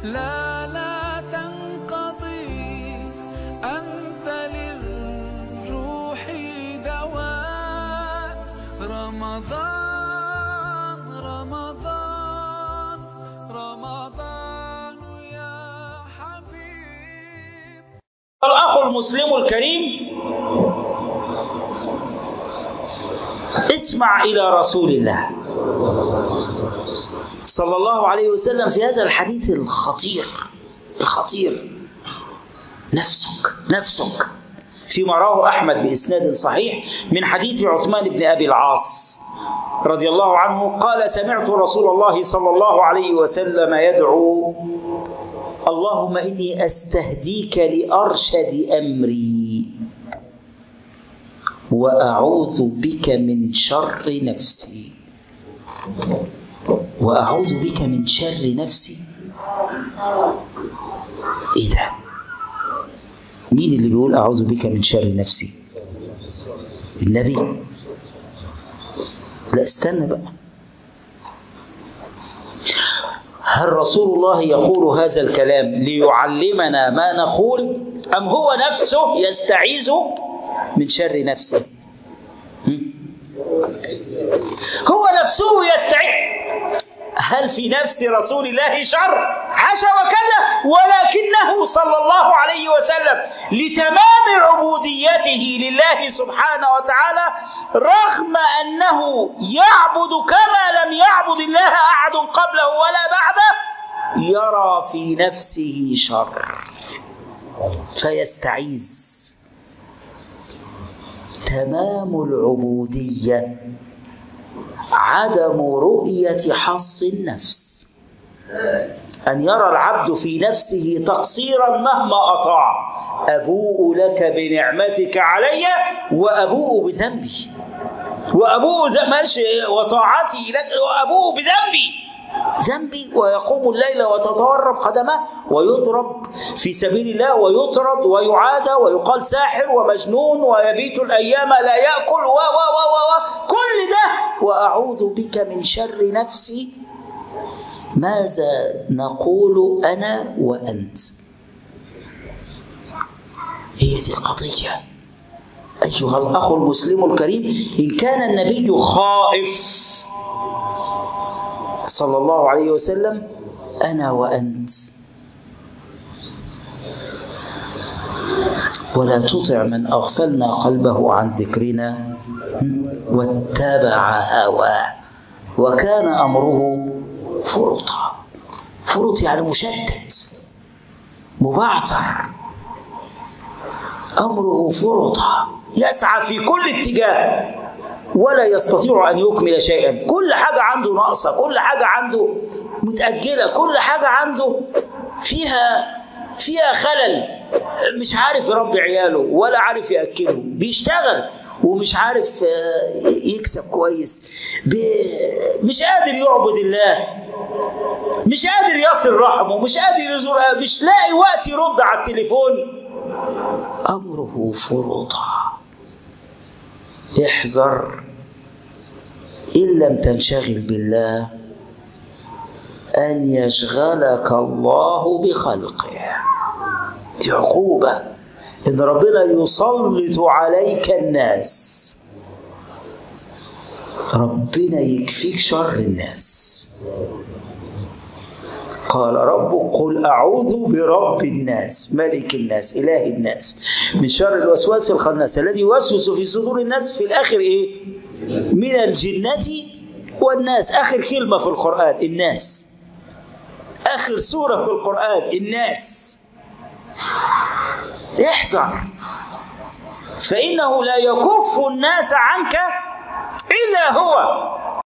لا لا تنقضي أنت للروح دواء رمضان رمضان رمضان يا حبيب الأخ المسلم الكريم اسمع إلى رسول الله صلى الله عليه وسلم في هذا الحديث الخطير الخطير نفسك نفسك فيما رواه أحمد بإسناد صحيح من حديث عثمان بن أبي العاص رضي الله عنه قال سمعت رسول الله صلى الله عليه وسلم يدعو اللهم إني أستهديك لأرشد أمري وأعوذ بك من شر نفسي وأعوذ بك من شر نفسي إيه ده مين اللي بيقول أعوذ بك من شر نفسي النبي لا استنى بقى هل رسول الله يقول هذا الكلام ليعلمنا ما نقول أم هو نفسه يستعيذ من شر نفسه هم؟ هو نفسه يستعيذ هل في نفس رسول الله شر حاشا وكذا ولكنه صلى الله عليه وسلم لتمام عبوديته لله سبحانه وتعالى رغم أنه يعبد كما لم يعبد الله أحد قبله ولا بعده يرى في نفسه شر فيستعيذ تمام العبودية عدم رؤية حص النفس أن يرى العبد في نفسه تقصيرا مهما أطاع أبوء لك بنعمتك علي وأبوء بذنبي وأبوء ماشي وطاعتي لك وأبوء بذنبي ذنبي ويقوم الليل وتتورب قدمه ويضرب في سبيل الله ويطرد ويعادى ويقال ساحر ومجنون ويبيت الأيام لا يأكل و و و و و كل ده وأعوذ بك من شر نفسي ماذا نقول أنا وأنت هي دي القضية أيها الأخ المسلم الكريم إن كان النبي خائف صلى الله عليه وسلم أنا وأنت ولا تطع من أغفلنا قلبه عن ذكرنا واتبع هواه وكان أمره فرطا فرط يعني مشدد مبعثر أمره فرطا يسعى في كل اتجاه ولا يستطيع أن يكمل شيئا كل حاجة عنده ناقصة كل حاجة عنده متأجلة كل حاجة عنده فيها فيها خلل مش عارف يربي عياله ولا عارف يأكله بيشتغل ومش عارف يكسب كويس مش قادر يعبد الله مش قادر يصل رحمه مش قادر يزور مش لاقي وقت يرد على التليفون أمره فرطا احذر إن لم تنشغل بالله أن يشغلك الله بخلقه دي عقوبة إن ربنا يسلط عليك الناس ربنا يكفيك شر الناس قال رب قل أعوذ برب الناس ملك الناس إله الناس من شر الوسواس الخناس الذي يوسوس في صدور الناس في الآخر إيه من الجنة والناس آخر كلمة في القرآن الناس آخر سورة في القرآن الناس احذر فإنه لا يكف الناس عنك إلا هو